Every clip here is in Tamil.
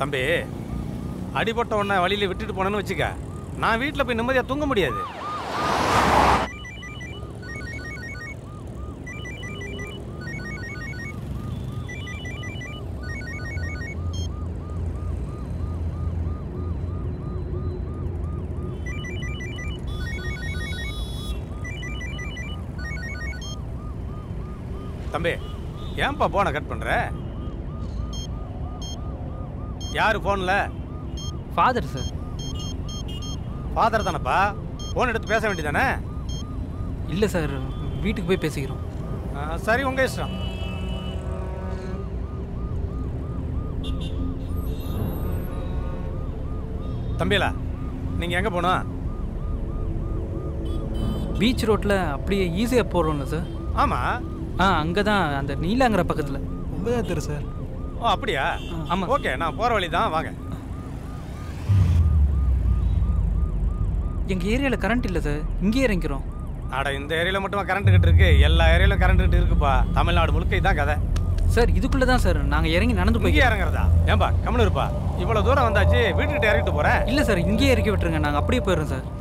தம்பி அடிபட்ட உடனே வழியில விட்டுட்டு போனேன்னு வச்சுக்க நான் வீட்டில் போய் நிம்மதியாக தூங்க முடியாது தம்பி ஏன்பா போனை கட் பண்ற யாரு போன்ல ஃபாதர் சார் ஃபாதர் தானப்பா போன் எடுத்து பேச வேண்டியதானே இல்லை சார் வீட்டுக்கு போய் பேசிக்கிறோம் சரி உங்க இஷ்டம் தம்பிலா நீங்க எங்க போகணும் பீச் ரோட்டில் அப்படியே ஈஸியாக போடுறோம்ல சார் ஆமா ஆ அங்கே தான் அந்த நீலாங்கிற பக்கத்தில் ஒன்பதாம் தெரு சார் ஓ அப்படியா ஆமாம் ஓகே நான் போற வழி தான் வாங்க எங்கள் ஏரியாவில் கரண்ட் இல்லை சார் இங்கேயே இறங்கிறோம் அட இந்த ஏரியால மட்டுமா கரண்ட் கிட்ட இருக்கு எல்லா ஏரியாலும் கரண்ட் கிட்ட இருக்குப்பா தமிழ்நாடு முழுக்க இதான் கதை சார் இதுக்குள்ளே தான் சார் நாங்கள் இறங்கி நடந்து போய் இங்கே இறங்குறதா ஏன்பா கம்முனு இருப்பா இவ்வளவு தூரம் வந்தாச்சு வீட்டுக்கிட்ட இறங்கிட்டு போறேன் இல்லை சார் இங்கேயே இறக்கி விட்டுருங்க நாங்கள் அப்படியே போயிடுறோம் சார்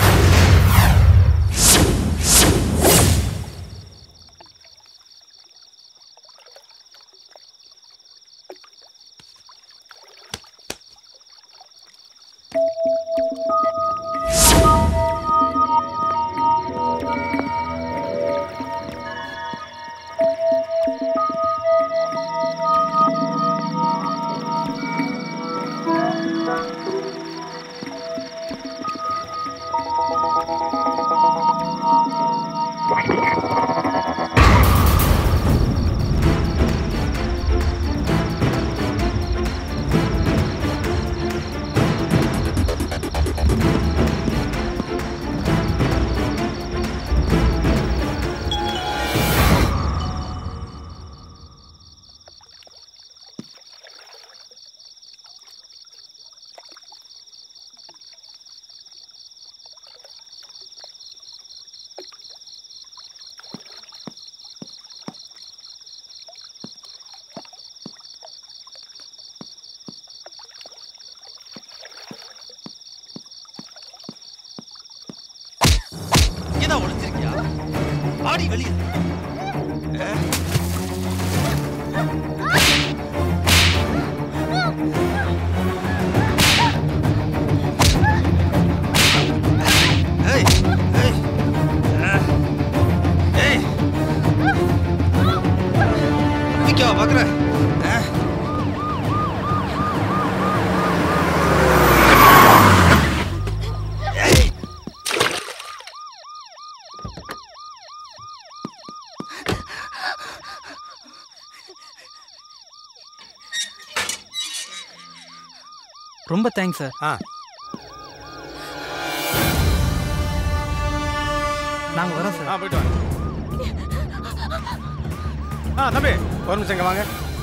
இங்கதான் ஒளிஞ்சிருக்கியா ஆடி வெளியே ஏய் ஏய் அஹ். ஏய் நிக்கவா பாக்குற அஹ். ஏய் ரொம்ப தேங்க்ஸ் சார் ஆ நாங்கள் வரோம் சார் ஆ போயிட்டு வாங்க ஆ தம்பி ஒரு நிமிஷம் இங்க வாங்க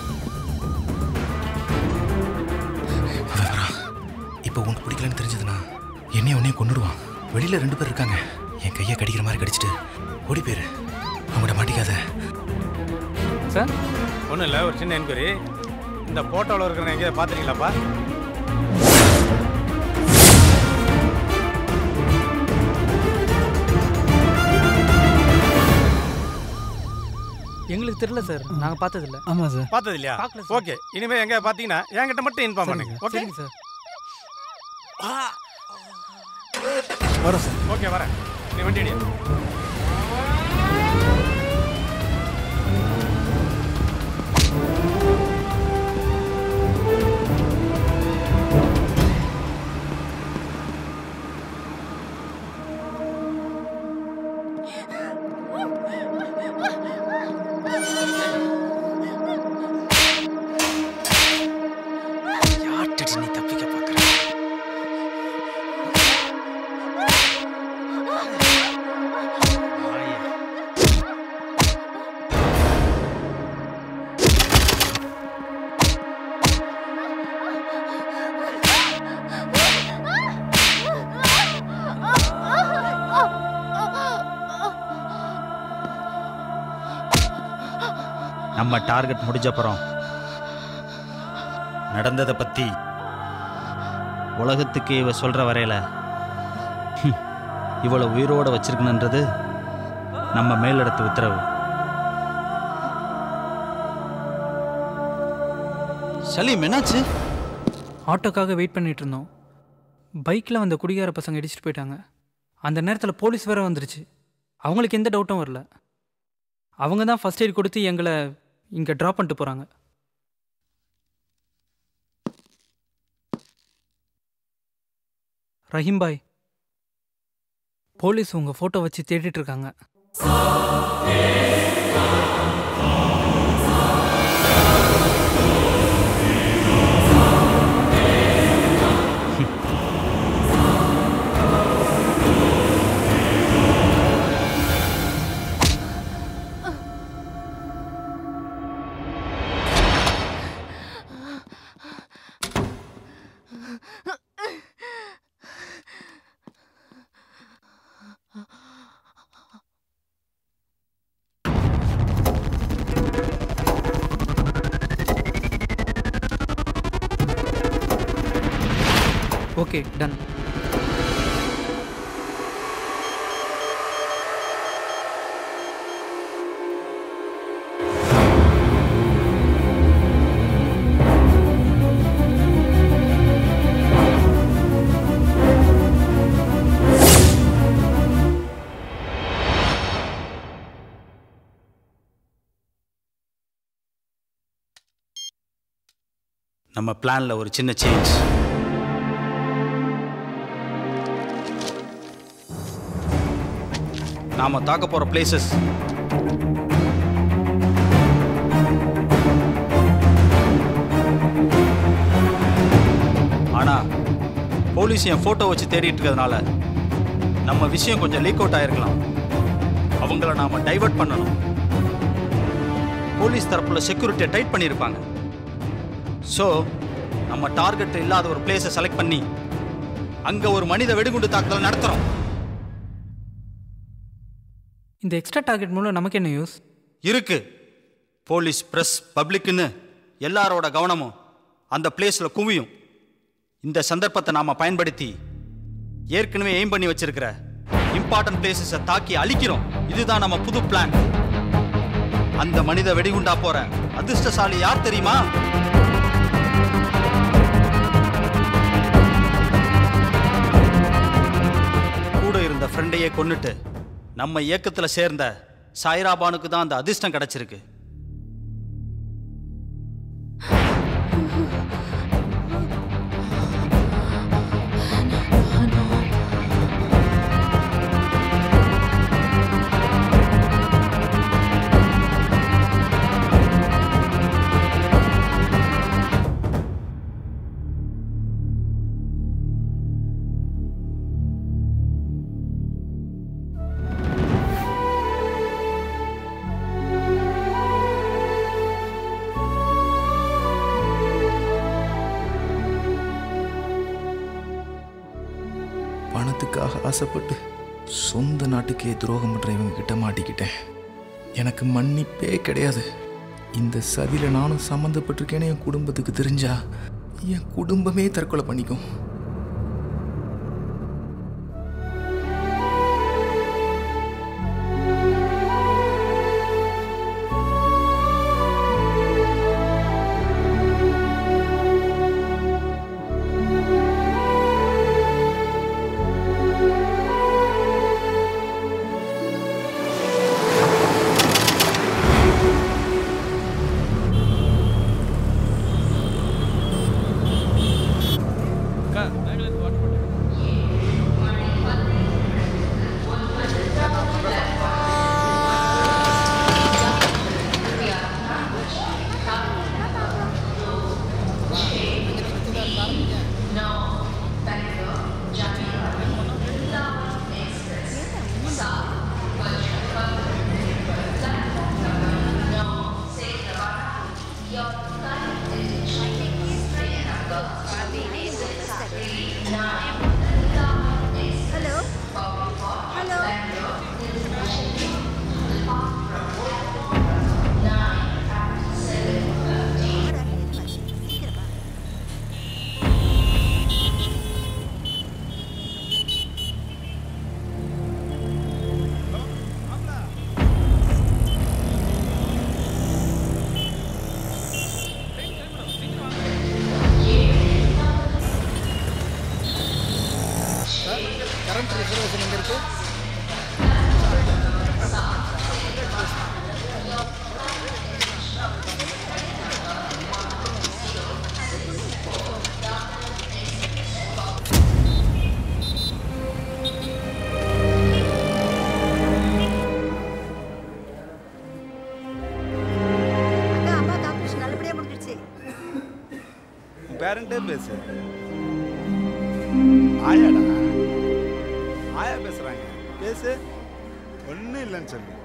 இப்போ உனக்கு பிடிக்கலன்னு தெரிஞ்சதுன்னா என்னைய உன்னையும் கொண்டுடுவான் வெளியில ரெண்டு பேர் இருக்காங்க என் கையை கடிக்கிற மாதிரி கடிச்சிட்டு ஓடி போயிரு அவங்கள்ட்ட மாட்டிக்காத சார் ஒன்றும் இல்லை ஒரு சின்ன என்கொயரி இந்த போட்டோவில் இருக்கிற எங்கேயாவது பார்த்துருக்கீங்களாப்பா எங்களுக்கு தெரியல சார் நாங்கள் பார்த்ததில்ல ஆமாம் சார் பார்த்தது இல்லையா பார்க்கல சார். ஓகே இனிமே எங்க பார்த்தீங்கன்னா என்கிட்ட மட்டும் இன்ஃபார்ம் பண்ணுங்க ஓகே சரிங்க சார் வரோம் சார் ஓகே வரேன் நீ வண்டி அடி யார்கிட்ட நீ தப்பிக்க பார்க்குற நம்ம டார்கெட் முடிஞ்சப்புறம் நடந்ததை பற்றி உலகத்துக்கு இவ சொல்கிற வரையில ஹம், இவளை உயிரோட வச்சிருக்கணுன்றது நம்ம மேலிடத்து உத்தரவு சலீம் என்னாச்சு ஆட்டோக்காக வெயிட் பண்ணிட்டு இருந்தோம் பைக்கில் வந்த குடிகார பசங்க இடிச்சிட்டு போயிட்டாங்க அந்த நேரத்தில் போலீஸ் வேற வந்துருச்சு அவங்களுக்கு எந்த டவுட்டும் வரல அவங்க தான் ஃபர்ஸ்ட் எய்ட் கொடுத்து எங்களை இங்கே ட்ராப் பண்ணிட்டு போகிறாங்க ரஹீம் பாய் போலீஸ் உங்கள் ஃபோட்டோ வச்சு தேடிட்டு இருக்காங்க ஓகே டன் நம்ம பிளானில் ஒரு சின்ன சேஞ்ச் நாம தாக்க போற பிளேசஸ் ஆனா போலீஸ் என் போட்டோ வச்சு தேடிட்டு இருக்கிறதுனால நம்ம விஷயம் கொஞ்சம் லீக் அவுட் ஆயிருக்கலாம் அவங்கள நாம டைவர்ட் பண்ணணும் போலீஸ் தரப்புல செக்யூரிட்டியை டைட் பண்ணியிருப்பாங்க ஸோ நம்ம டார்கெட் இல்லாத ஒரு பிளேஸை செலக்ட் பண்ணி அங்க ஒரு மனித வெடிகுண்டு தாக்குதல் நடத்துறோம் இந்த எக்ஸ்ட்ரா டார்கெட் மூலம் நமக்கு என்ன யூஸ் இருக்கு போலீஸ் பிரஸ் பப்ளிக்னு எல்லாரோட கவனமும் அந்த பிளேஸ்ல குவியும் இந்த சந்தர்ப்பத்தை நாம பயன்படுத்தி ஏற்கனவே எய்ம் பண்ணி வச்சிருக்கிற இம்பார்ட்டன்ட் பிளேசஸை தாக்கி அழிக்கிறோம் இதுதான் நம்ம புது பிளான் அந்த மனித வெடிகுண்டா போற அதிர்ஷ்டசாலி யார் தெரியுமா கூட இருந்த ஃப்ரெண்டையே கொன்னுட்டு நம்ம இயக்கத்துல சேர்ந்த சாய்ராபானுக்கு தான் அந்த அதிர்ஷ்டம் கிடைச்சிருக்கு பணத்துக்காக ஆசைப்பட்டு சொந்த நாட்டுக்கே துரோகம் பண்ற இவங்க கிட்ட மாட்டிக்கிட்டேன் எனக்கு மன்னிப்பே கிடையாது இந்த சதியில நானும் சம்மந்தப்பட்டிருக்கேன்னு என் குடும்பத்துக்கு தெரிஞ்சா என் குடும்பமே தற்கொலை பண்ணிக்கும் அக்கா பேரண்ட்டே பேசு ஆயாடா ஆயா பேசுறாங்க பேசு ஒன்றும் இல்லைன்னு சொல்லு